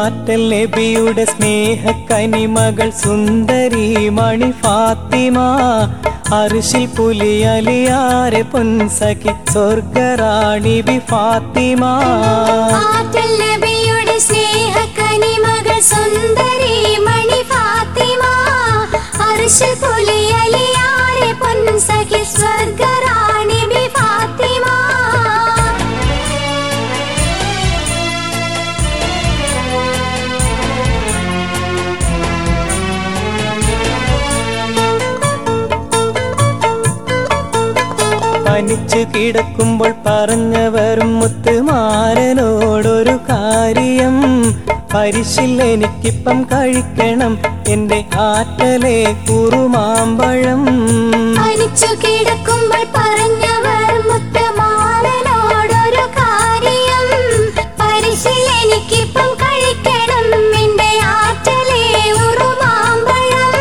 ആറ്റൽ നബിയുടെ സ്നേഹക്കനിമകൾ സുന്ദരി മണി ഫാത്തിമ അർഷിൽ പുലിയലിയാരെ പൊൻസഖി സ്വർഗറാണി ബി ഫാത്തിമ ആറ്റൽ നബിയുടെ സ്നേഹക്കനിമകൾ സുന്ദരി മണി ഫാത്തിമ അർശ് പുലിയലിയാരെ പൊൻസഖി സ്വർഗറാണി ബി ഫാത്തിമ പനിച്ചു കിടക്കുമ്പോൾ പറഞ്ഞവരും മുത്തുമാരനോടൊരു കാര്യം പരിശിൽ എനിക്കിപ്പം കഴിക്കണം എൻ്റെ ആറ്റലെ കുറുമാമ്പഴം പനിച്ചു കിടക്കുമ്പോൾ പറഞ്ഞവർ മുത്തമാരനോടൊരു കാര്യം പരിശീൽ എനിക്കിപ്പം കഴിക്കണം എന്റെ ആറ്റലെ ഉറുമാമ്പഴം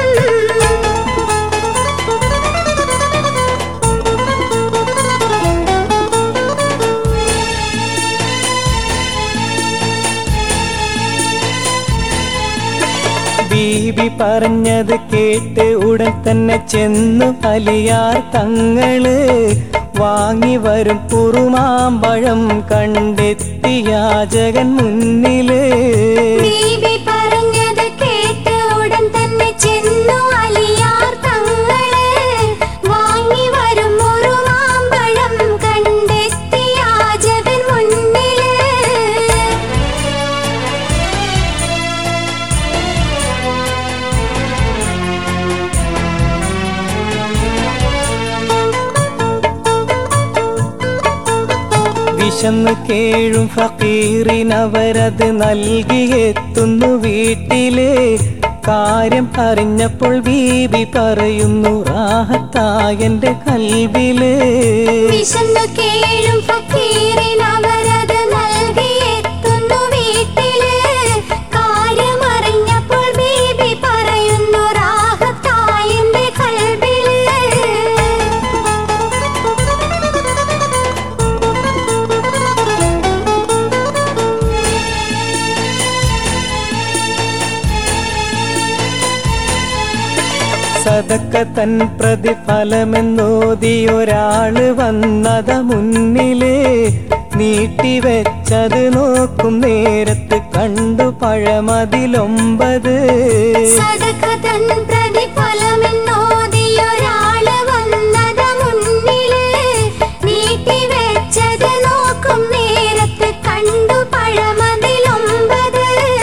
ബീബി പറഞ്ഞത് കേട്ട് ഉടൻ തന്നെ ചെന്നു അലിയാർ തങ്ങള് വാങ്ങി വരും കുറുമാമ്പഴം കണ്ടെത്തിയ ജഗൻ മുന്നില് ബീബി പറഞ്ഞത് കേട്ട് ഉടൻ തന്നെ ചെന്നു അലിയാർ തങ്ങള് വാങ്ങി വരും ഉറുമാമ്പഴം കണ്ടെത്തിയ ജഗൻ മുന്നില് വിശന്നു കേഴും ഫക്കീറിനവരത് നൽകിയെത്തുന്നു വീട്ടിലെ കാര്യം അറിഞ്ഞപ്പോൾ ബീബി പറയുന്നു റാഹത്തായന്റെ കൽവില് വിശന്നു കേഴും ഫക്കീറിനവരത് നൽകിയെത്തുന്നു വീട്ടില് കാര്യമറിഞ്ഞപ്പോൾ ബീബി പറയുന്നു റാഹത്തായെന്റെ കൽബില് സതക്ക തൻ പ്രതിഫലമെന്നോതിയൊരാള് വന്നത മുന്നില് നീട്ടിവെച്ചത് നോക്കും നേരത്ത് കണ്ടു പഴമതിലൊമ്പത് സദഖതൻ പ്രതിഫലമെന്നോതിയൊരാള് വന്നത് മുന്നില് നീട്ടിവെച്ചത് നോക്കും നേരത്ത് കണ്ടു പഴമതിലൊമ്പത്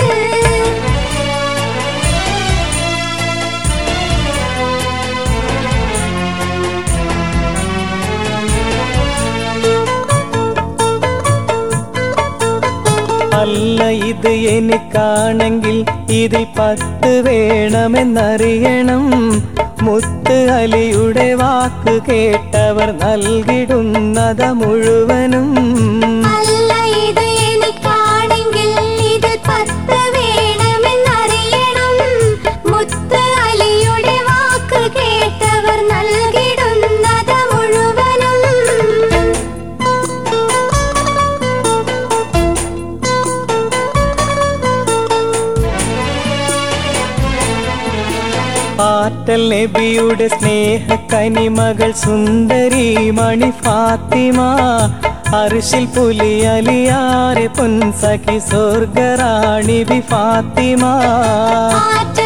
അല്ല ഇത് എനിക്കാണെങ്കിൽ ഇതിൽ പത്ത് വേണമെന്നറിയണം മുത്ത് അലിയുടെ വാക്ക് കേട്ടവർ നൽകിടുന്നത മുഴുവനും അല്ല ഇത് എനിക്കാണെങ്കിൽ ഇതിൽ പത്ത് വേണമെന്നറിയണം മുത്ത് അലിയുടെ വാക്ക് കേട്ടവർ നൽകിടുന്നത് മുഴുവനും ആറ്റൽ നബിയുടെ സ്നേഹക്കനിമകൾ സുന്ദരി മണി ഫാത്തിമ അർഷിൽ പുലിയലിയാരെ പൊൻസഖി സ്വർഗറാണി ബി ഫാത്തിമ ആറ്റ